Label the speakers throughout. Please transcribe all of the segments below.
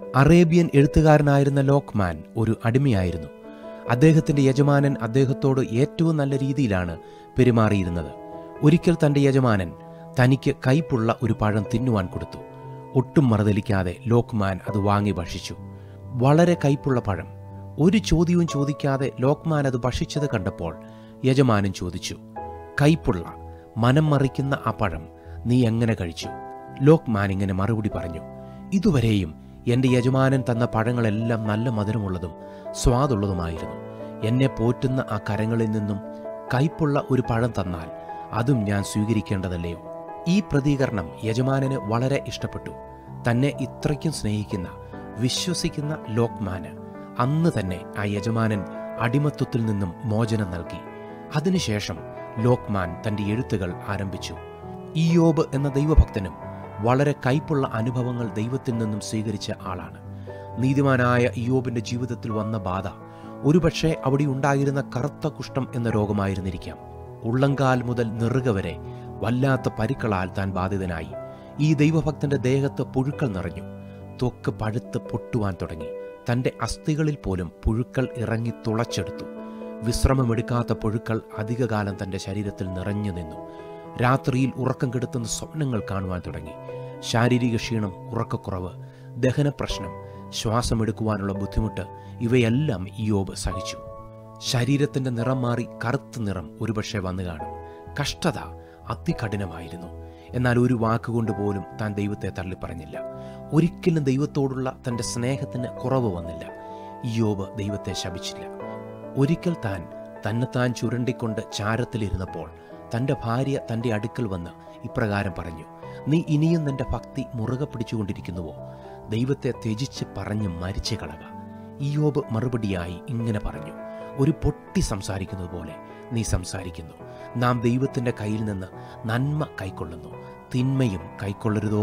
Speaker 1: Arabian എഴുത്തുകാരനായിരുന്ന ലോക്മാൻ ഒരു അടിമയായിരുന്നു അദ്ദേഹത്തിന്റെ യജമാനൻ അദ്ദേഹത്തോട് ഏറ്റവും നല്ല രീതിയിലാണ് പെരുമാറിയിരുന്നത് ഒരിക്കൽ തന്റെ യജമാനൻ തനിക്ക് കൈപ്പുള്ള ഒരു പഴം തിന്നുവാൻ കൊടുത്തു ഒട്ടും മറുതലിക്കാതെ ലോക്മാൻ അത് വാങ്ങി ഭക്ഷിച്ചു വളരെ കൈപ്പുള്ള പഴം ഒരു ചോദ്യവും ചോദിക്കാതെ ലോക്മാൻ അത് ഭക്ഷിച്ചത് കണ്ടപ്പോൾ യജമാനൻ ചോദിച്ചു കൈപ്പുള്ള മനം മറിക്കുന്ന ആ പഴം നീ എങ്ങനെ കഴിച്ചു ലോക്മാൻ ഇങ്ങനെ മറുപടി പറഞ്ഞു ഇതുവരെയും എന്റെ യജമാനൻ തന്ന പഴങ്ങളെല്ലാം നല്ല മധുരമുള്ളതും സ്വാദുള്ളതുമായിരുന്നു എന്നെ പോറ്റുന്ന ആ കരങ്ങളിൽ നിന്നും കൈപ്പുള്ള ഒരു പഴം തന്നാൽ അതും ഞാൻ സ്വീകരിക്കേണ്ടതല്ലയോ ഈ പ്രതികരണം യജമാനന് വളരെ ഇഷ്ടപ്പെട്ടു തന്നെ ഇത്രയ്ക്കും സ്നേഹിക്കുന്ന വിശ്വസിക്കുന്ന ലോക്മാന് അന്ന് തന്നെ ആ യജമാനൻ അടിമത്വത്തിൽ നിന്നും മോചനം നൽകി അതിനുശേഷം ലോക്മാൻ തന്റെ എഴുത്തുകൾ ആരംഭിച്ചു ഇയോബ് എന്ന ദൈവഭക്തനും വളരെ കൈപ്പുള്ള അനുഭവങ്ങൾ ദൈവത്തിൽ നിന്നും സ്വീകരിച്ച ആളാണ് നീതിമാനായ ഇയോബിന്റെ ജീവിതത്തിൽ വന്ന ബാധ ഒരുപക്ഷെ അവിടെ ഉണ്ടായിരുന്ന കറുത്ത കുഷ്ഠം എന്ന രോഗമായിരുന്നിരിക്കാം ഉള്ളങ്കാൽ മുതൽ നെറുക വരെ വല്ലാത്ത പരിക്കളാൽ താൻ ബാധിതനായി ഈ ദൈവഭക്തന്റെ ദേഹത്ത് പുഴുക്കൾ നിറഞ്ഞു ത്വക്ക് പഴുത്ത് പൊട്ടുവാൻ തുടങ്ങി തന്റെ അസ്ഥികളിൽ പോലും പുഴുക്കൾ ഇറങ്ങി തുളച്ചെടുത്തു വിശ്രമമെടുക്കാത്ത പുഴുക്കൾ അധികകാലം തന്റെ ശരീരത്തിൽ നിറഞ്ഞു നിന്നു രാത്രിയിൽ ഉറക്കം കെടുത്തുന്ന സ്വപ്നങ്ങൾ കാണുവാൻ തുടങ്ങി ശാരീരിക ക്ഷീണം ഉറക്കക്കുറവ് ദഹന പ്രശ്നം ശ്വാസമെടുക്കുവാനുള്ള ബുദ്ധിമുട്ട് ഇവയെല്ലാം ഇയോബ് സഹിച്ചു ശരീരത്തിന്റെ നിറം മാറി കറുത്ത നിറം ഒരുപക്ഷെ വന്നു കാണും കഷ്ടത അതികഠിനമായിരുന്നു എന്നാൽ ഒരു വാക്കുകൊണ്ട് പോലും താൻ ദൈവത്തെ തള്ളിപ്പറഞ്ഞില്ല ഒരിക്കലും ദൈവത്തോടുള്ള തന്റെ സ്നേഹത്തിന് കുറവ് വന്നില്ല ഇയോബ് ദൈവത്തെ ശപിച്ചില്ല ഒരിക്കൽ താൻ തന്നെത്താൻ ചുരണ്ടിക്കൊണ്ട് ചാരത്തിലിരുന്നപ്പോൾ തന്റെ ഭാര്യ തന്റെ അടുക്കൽ വന്ന് ഇപ്രകാരം പറഞ്ഞു നീ ഇനിയും നിന്റെ ഭക്തി മുറുകെ പിടിച്ചുകൊണ്ടിരിക്കുന്നുവോ ദൈവത്തെ ത്യജിച്ച് പറഞ്ഞ് മരിച്ചു കളക ഇയോബ് മറുപടിയായി ഇങ്ങനെ പറഞ്ഞു ഒരു പൊട്ടി സംസാരിക്കുന്നത് പോലെ നീ സംസാരിക്കുന്നു നാം ദൈവത്തിന്റെ കയ്യിൽ നിന്ന് നന്മ കൈക്കൊള്ളുന്നു തിന്മയും കൈക്കൊള്ളരുതോ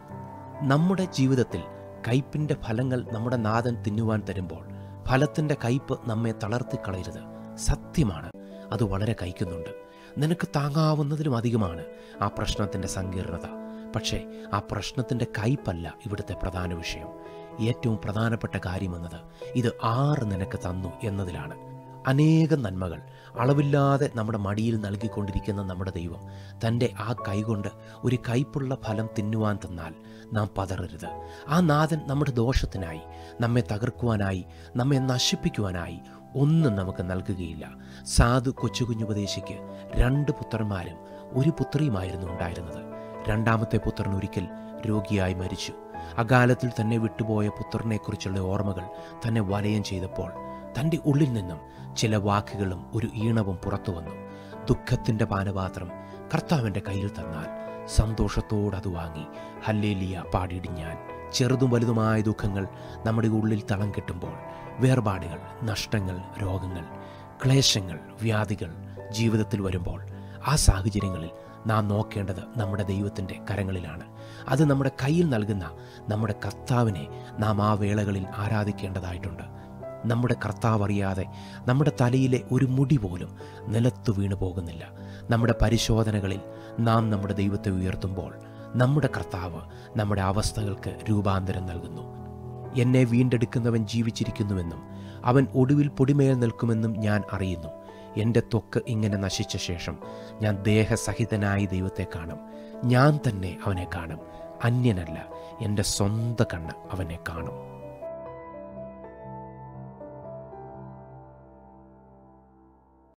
Speaker 1: നമ്മുടെ ജീവിതത്തിൽ കയ്പിന്റെ ഫലങ്ങൾ നമ്മുടെ നാഥൻ തിന്നുവാൻ തരുമ്പോൾ ഫലത്തിന്റെ കയ്പ് നമ്മെ തളർത്തിക്കളയരുത് സത്യമാണ് അത് വളരെ കൈക്കുന്നുണ്ട് നിനക്ക് താങ്ങാവുന്നതിലും അധികമാണ് ആ പ്രശ്നത്തിന്റെ സങ്കീർണത പക്ഷേ ആ പ്രശ്നത്തിന്റെ കയ്പല്ല ഇവിടുത്തെ പ്രധാന വിഷയം ഏറ്റവും പ്രധാനപ്പെട്ട കാര്യമെന്നത് ഇത് ആറ് നിനക്ക് തന്നു എന്നതിലാണ് അനേകം നന്മകൾ അളവില്ലാതെ നമ്മുടെ മടിയിൽ നൽകിക്കൊണ്ടിരിക്കുന്ന നമ്മുടെ ദൈവം തൻ്റെ ആ കൈകൊണ്ട് ഒരു കൈപ്പുള്ള ഫലം തിന്നുവാൻ തന്നാൽ നാം പതറരുത് ആ നാഥൻ നമ്മുടെ ദോഷത്തിനായി നമ്മെ തകർക്കുവാനായി നമ്മെ നശിപ്പിക്കുവാനായി ഒന്നും നമുക്ക് നൽകുകയില്ല സാധു കൊച്ചുകുഞ്ഞുപദേശിക്ക് രണ്ട് പുത്രന്മാരും ഒരു പുത്രിയുമായിരുന്നു ഉണ്ടായിരുന്നത് രണ്ടാമത്തെ പുത്രൻ ഒരിക്കൽ രോഗിയായി മരിച്ചു അകാലത്തിൽ തന്നെ വിട്ടുപോയ പുത്രനെക്കുറിച്ചുള്ള ഓർമ്മകൾ തന്നെ വലയം ചെയ്തപ്പോൾ തൻ്റെ ഉള്ളിൽ നിന്നും ചില വാക്കുകളും ഒരു ഈണവും പുറത്തു വന്നു ദുഃഖത്തിൻ്റെ പാനപാത്രം കർത്താവിൻ്റെ കയ്യിൽ തന്നാൽ സന്തോഷത്തോടെ അത് വാങ്ങി ഹല്ലേലിയ പാടിയിടും ഞാൻ ചെറുതും വലുതുമായ ദുഃഖങ്ങൾ നമ്മുടെ ഉള്ളിൽ തളം കെട്ടുമ്പോൾ വേർപാടുകൾ നഷ്ടങ്ങൾ രോഗങ്ങൾ ക്ലേശങ്ങൾ വ്യാധികൾ ജീവിതത്തിൽ വരുമ്പോൾ ആ സാഹചര്യങ്ങളിൽ നാം നോക്കേണ്ടത് നമ്മുടെ ദൈവത്തിൻ്റെ കരങ്ങളിലാണ് അത് നമ്മുടെ കയ്യിൽ നൽകുന്ന നമ്മുടെ കർത്താവിനെ നാം ആ വേളകളിൽ ആരാധിക്കേണ്ടതായിട്ടുണ്ട് നമ്മുടെ കർത്താവ് അറിയാതെ നമ്മുടെ തലയിലെ ഒരു മുടി പോലും നിലത്തു വീണു പോകുന്നില്ല നമ്മുടെ പരിശോധനകളിൽ നാം നമ്മുടെ ദൈവത്തെ ഉയർത്തുമ്പോൾ നമ്മുടെ കർത്താവ് നമ്മുടെ അവസ്ഥകൾക്ക് രൂപാന്തരം നൽകുന്നു എന്നെ വീണ്ടെടുക്കുന്നവൻ ജീവിച്ചിരിക്കുന്നുവെന്നും അവൻ ഒടുവിൽ പൊടിമേൽ നിൽക്കുമെന്നും ഞാൻ അറിയുന്നു എൻ്റെ ത്വക്ക് ഇങ്ങനെ നശിച്ച ശേഷം ഞാൻ ദേഹസഹിതനായി ദൈവത്തെ കാണും ഞാൻ തന്നെ അവനെ കാണും അന്യനല്ല എൻ്റെ സ്വന്തം കണ്ണ് അവനെ കാണും